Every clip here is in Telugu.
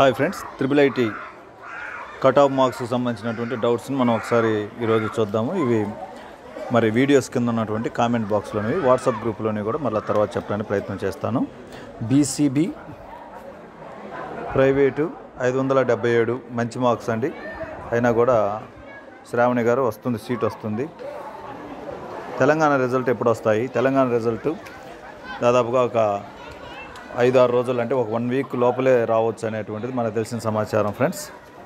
Hi friends triple IT cut off మార్క్స్కి సంబంధించినటువంటి డౌట్స్ని మనం ఒకసారి ఈరోజు చూద్దాము ఇవి మరి వీడియోస్ కింద ఉన్నటువంటి కామెంట్ బాక్స్లోనివి వాట్సాప్ గ్రూప్లోని కూడా మళ్ళీ తర్వాత చెప్పడానికి ప్రయత్నం చేస్తాను బీసీబీ ప్రైవేటు ఐదు వందల డెబ్బై ఏడు మంచి మార్క్స్ అండి అయినా కూడా శ్రావణి గారు వస్తుంది సీట్ వస్తుంది తెలంగాణ రిజల్ట్ ఎప్పుడు వస్తాయి తెలంగాణ రిజల్ట్ దాదాపుగా ఒక ఐదు ఆరు రోజులు అంటే ఒక వన్ వీక్ లోపలే రావచ్చు అనేటువంటిది మనకు తెలిసిన సమాచారం ఫ్రెండ్స్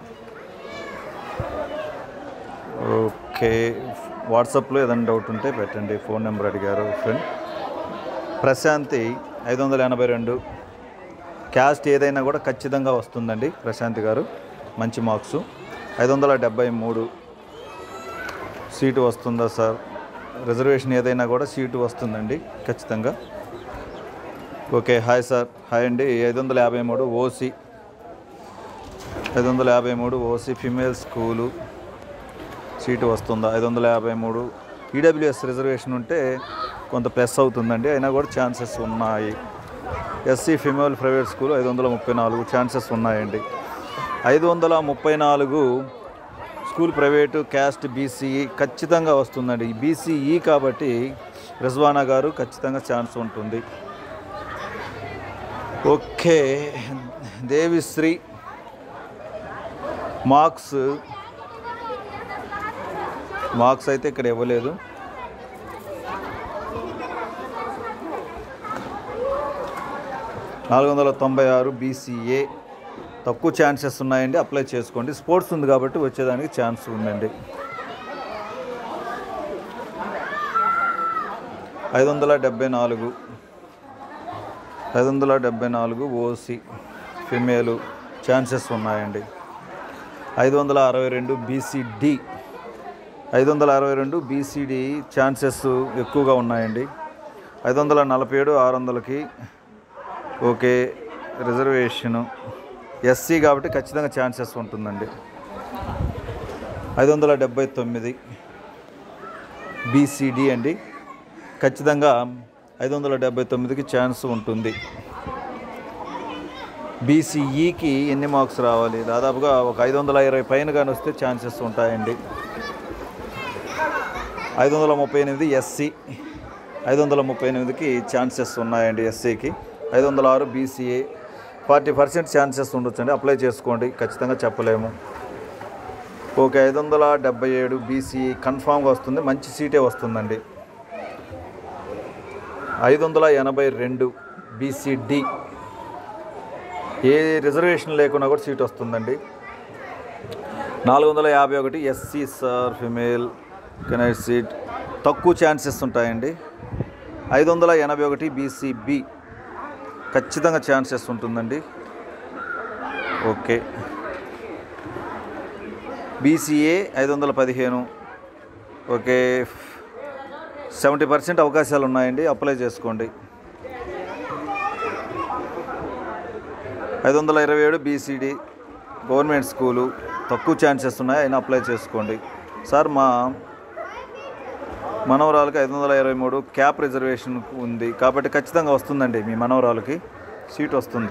ఓకే వాట్సాప్లో ఏదైనా డౌట్ ఉంటే పెట్టండి ఫోన్ నెంబర్ అడిగారు ఫ్రెండ్ ప్రశాంతి ఐదు వందల ఎనభై రెండు క్యాస్ట్ ఏదైనా కూడా ఖచ్చితంగా వస్తుందండి ప్రశాంతి గారు మంచి మార్క్స్ ఐదు వందల డెబ్బై మూడు సీటు వస్తుందా సార్ రిజర్వేషన్ ఏదైనా కూడా సీటు వస్తుందండి ఖచ్చితంగా ఓకే హాయ్ సార్ హాయ్ అండి ఐదు వందల యాభై మూడు ఓసీ ఐదు వందల యాభై మూడు ఓసీ ఫిమేల్ స్కూలు సీటు వస్తుందా ఐదు వందల యాభై మూడు ఈడబ్ల్యూఎస్ రిజర్వేషన్ ఉంటే కొంత ప్లస్ అవుతుందండి అయినా కూడా ఛాన్సెస్ ఉన్నాయి ఎస్సీ ఫిమేల్ ప్రైవేట్ స్కూల్ ఐదు వందల ముప్పై నాలుగు ఛాన్సెస్ ఉన్నాయండి ఐదు వందల ముప్పై నాలుగు స్కూల్ ప్రైవేటు క్యాస్ట్ బీసీఈ ఖచ్చితంగా వస్తుందండి బీసీఈ కాబట్టి రిజ్వానా గారు ఖచ్చితంగా ఛాన్స్ ఉంటుంది ఓకే దేవిశ్రీ మార్క్స్ మార్క్స్ అయితే ఇక్కడ ఇవ్వలేదు నాలుగు వందల తొంభై ఆరు బీసీఏ తక్కువ ఛాన్సెస్ ఉన్నాయండి అప్లై చేసుకోండి స్పోర్ట్స్ ఉంది కాబట్టి వచ్చేదానికి ఛాన్స్ ఉందండి ఐదు వందల డెబ్బై నాలుగు ఐదు వందల డెబ్బై నాలుగు ఓసీ ఫిమేలు ఛాన్సెస్ ఉన్నాయండి ఐదు వందల అరవై రెండు బీసీడి ఐదు వందల అరవై రెండు బీసీడి ఛాన్సెస్ ఎక్కువగా ఉన్నాయండి ఐదు వందల నలభై ఏడు ఆరు వందలకి ఓకే రిజర్వేషను ఎస్సీ కాబట్టి ఖచ్చితంగా ఛాన్సెస్ ఉంటుందండి ఐదు వందల డెబ్బై తొమ్మిది బీసీడి అండి ఖచ్చితంగా ఐదు వందల డెబ్బై తొమ్మిదికి ఛాన్స్ ఉంటుంది బీసీఈకి ఎన్ని మార్క్స్ రావాలి దాదాపుగా ఒక ఐదు వందల ఇరవై పైన కానీ వస్తే ఛాన్సెస్ ఉంటాయండి ఐదు వందల ముప్పై ఎనిమిది ఎస్సీ ఐదు వందల ముప్పై ఎనిమిదికి ఛాన్సెస్ ఉన్నాయండి ఎస్సీకి ఐదు వందల ఆరు బీసీఏ ఫార్టీ పర్సెంట్ ఛాన్సెస్ ఉండొచ్చండి అప్లై చేసుకోండి ఖచ్చితంగా చెప్పలేము ఓకే ఐదు వందల డెబ్బై ఏడు బీసీఈ కన్ఫామ్గా వస్తుంది మంచి సీటే వస్తుందండి ఐదు వందల ఎనభై రెండు బీసీడి ఏ రిజర్వేషన్ లేకున్నా కూడా సీట్ వస్తుందండి నాలుగు వందల యాభై ఒకటి ఎస్సీ సార్ ఫిమేల్ కెనైట్ సీట్ తక్కువ ఛాన్సెస్ ఉంటాయండి ఐదు వందల ఎనభై ఒకటి బీసీబీ ఖచ్చితంగా ఛాన్సెస్ ఉంటుందండి ఓకే బీసీఏ ఐదు వందల పదిహేను ఓకే సెవెంటీ పర్సెంట్ అవకాశాలు ఉన్నాయండి అప్లై చేసుకోండి ఐదు వందల ఇరవై ఏడు బీసీడీ గవర్నమెంట్ స్కూలు తక్కువ ఛాన్సెస్ ఉన్నాయి అయినా అప్లై చేసుకోండి సార్ మా మనవరాలకి ఐదు వందల ఇరవై మూడు క్యాప్ రిజర్వేషన్ ఉంది కాబట్టి ఖచ్చితంగా వస్తుందండి మీ మనవరాలకి సీట్ వస్తుంది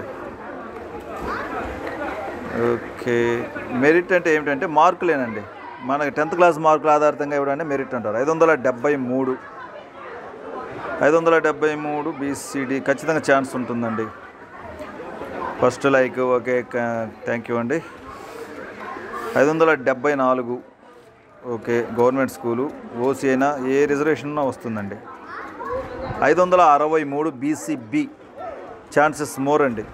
ఓకే మెరిట్ అంటే ఏమిటంటే మార్కులేనండి మనకి టెన్త్ క్లాస్ మార్కుల ఆధారితంగా ఇవ్వడానికి మెరిట్ అంటారు ఐదు వందల డెబ్బై మూడు ఐదు వందల డెబ్బై మూడు బీసీడీ ఖచ్చితంగా ఛాన్స్ ఉంటుందండి first like okay thank you అండి ఐదు వందల డెబ్బై నాలుగు ఓకే గవర్నమెంట్ స్కూలు ఓసీ అయినా ఏ రిజర్వేషన్ ఉన్నా వస్తుందండి ఐదు వందల అరవై మూడు బీసీబీ ఛాన్సెస్ మోర్ అండి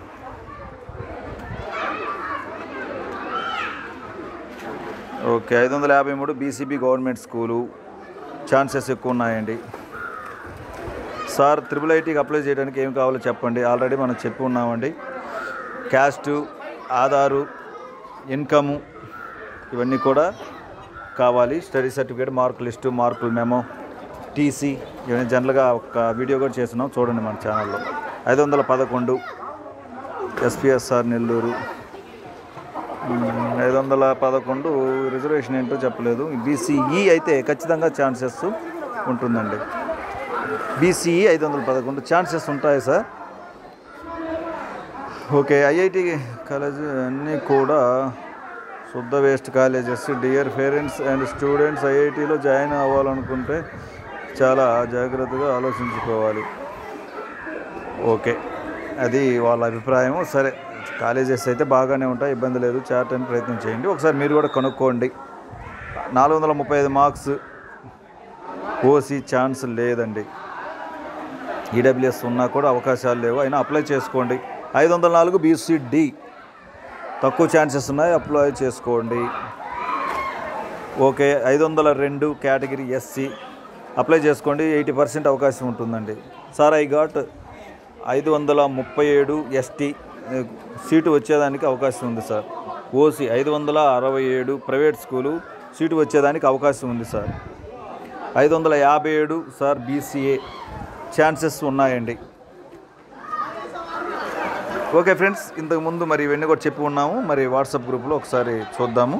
ఓకే ఐదు వందల యాభై మూడు బీసీబీ గవర్నమెంట్ స్కూలు ఛాన్సెస్ ఎక్కువ ఉన్నాయండి సార్ త్రిబుల్ ఐటీకి అప్లై చేయడానికి ఏం కావాలో చెప్పండి ఆల్రెడీ మనం చెప్పి ఉన్నామండి క్యాస్టు ఆధారు ఇన్కము ఇవన్నీ కూడా కావాలి స్టడీ సర్టిఫికేట్ మార్క్ లిస్టు మార్కులు మెమో టీసీ ఇవన్నీ జనరల్గా ఒక వీడియో కూడా చేస్తున్నాం చూడండి మన ఛానల్లో ఐదు వందల పదకొండు ఎస్పిఎస్ఆర్ నెల్లూరు ఐదు వందల పదకొండు రిజర్వేషన్ ఏంటో చెప్పలేదు బీసీఈ అయితే ఖచ్చితంగా ఛాన్సెస్ ఉంటుందండి బీసీఈ ఐదు వందల పదకొండు ఛాన్సెస్ ఉంటాయి సార్ ఓకే ఐఐటి కాలేజ్ అన్నీ కూడా శుద్ధ waste colleges dear parents and students ఐఐటిలో జాయిన్ అవ్వాలనుకుంటే చాలా జాగ్రత్తగా ఆలోచించుకోవాలి ఓకే అది వాళ్ళ అభిప్రాయం సరే కాలేజెస్ అయితే బాగానే ఉంటాయి ఇబ్బంది లేదు చేరటానికి ప్రయత్నం చేయండి ఒకసారి మీరు కూడా కనుక్కోండి నాలుగు వందల ముప్పై ఐదు మార్క్స్ ఓసీ ఛాన్స్ లేదండి ఈడబ్ల్యూఎస్ ఉన్నా కూడా అవకాశాలు లేవు అయినా అప్లై చేసుకోండి ఐదు వందల నాలుగు బీసీడి తక్కువ ఛాన్సెస్ ఉన్నాయి అప్లై చేసుకోండి ఓకే ఐదు వందల రెండు కేటగిరీ ఎస్సీ అప్లై చేసుకోండి ఎయిటీ పర్సెంట్ అవకాశం ఉంటుందండి సార్ ఐ ఘాట్ ఐదు వందల ముప్పై ఏడు ఎస్టీ సీటు వచ్చేదానికి అవకాశం ఉంది సార్ ఓసీ ఐదు వందల అరవై ఏడు ప్రైవేట్ స్కూలు సీటు వచ్చేదానికి అవకాశం ఉంది సార్ ఐదు వందల యాభై ఏడు సార్ బీసీఏ ఛాన్సెస్ ఉన్నాయండి ఓకే ఫ్రెండ్స్ ఇంతకు ముందు మరి ఇవన్నీ కూడా చెప్పి ఉన్నాము మరి వాట్సాప్ గ్రూప్లో ఒకసారి చూద్దాము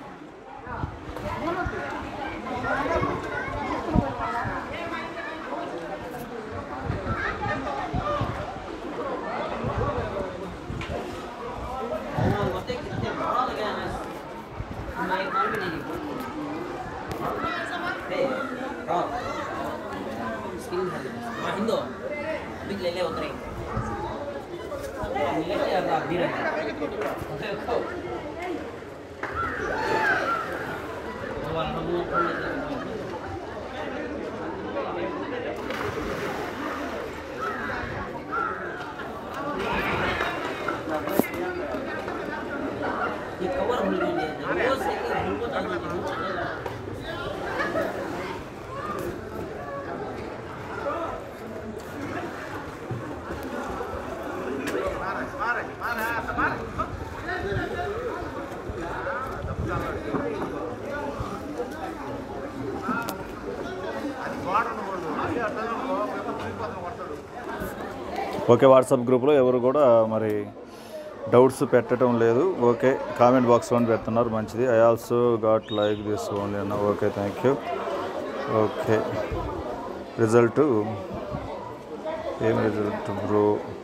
Hindu, big lele utri. Lele ada biran. Di cover mulai ni, terus itu dulu tak nak dulu. Okay WhatsApp గ్రూప్లో ఎవరు కూడా మరి డౌట్స్ పెట్టడం లేదు ఓకే కామెంట్ బాక్స్ వన్ పెడుతున్నారు మంచిది I also got like this only అన్న okay thank you okay result ఏం రిజల్ట్ బ్రో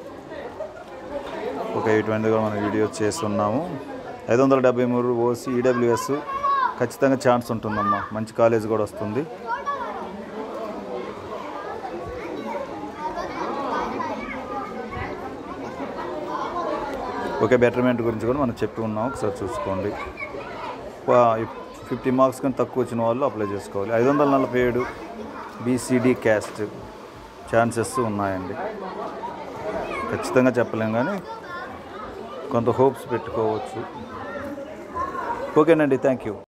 ఓకే ఇటువంటి కూడా మనం వీడియో చేస్తున్నాము ఐదు వందల డెబ్బై మూడు ఓసీ ఈడబ్ల్యూఎస్ ఖచ్చితంగా ఛాన్స్ ఉంటుందమ్మా మంచి కాలేజ్ కూడా వస్తుంది ఓకే బెటర్మెంట్ గురించి కూడా మనం చెప్పి ఉన్నాం ఒకసారి చూసుకోండి ఫిఫ్టీ మార్క్స్ కానీ తక్కువ వచ్చిన వాళ్ళు అప్లై చేసుకోవాలి ఐదు వందల నలభై ఏడు బీసీడీ క్యాస్ట్ ఛాన్సెస్ ఉన్నాయండి ఖచ్చితంగా చెప్పలేం కానీ కొంత హోప్స్ పెట్టుకోవచ్చు ఓకేనండి థ్యాంక్ యూ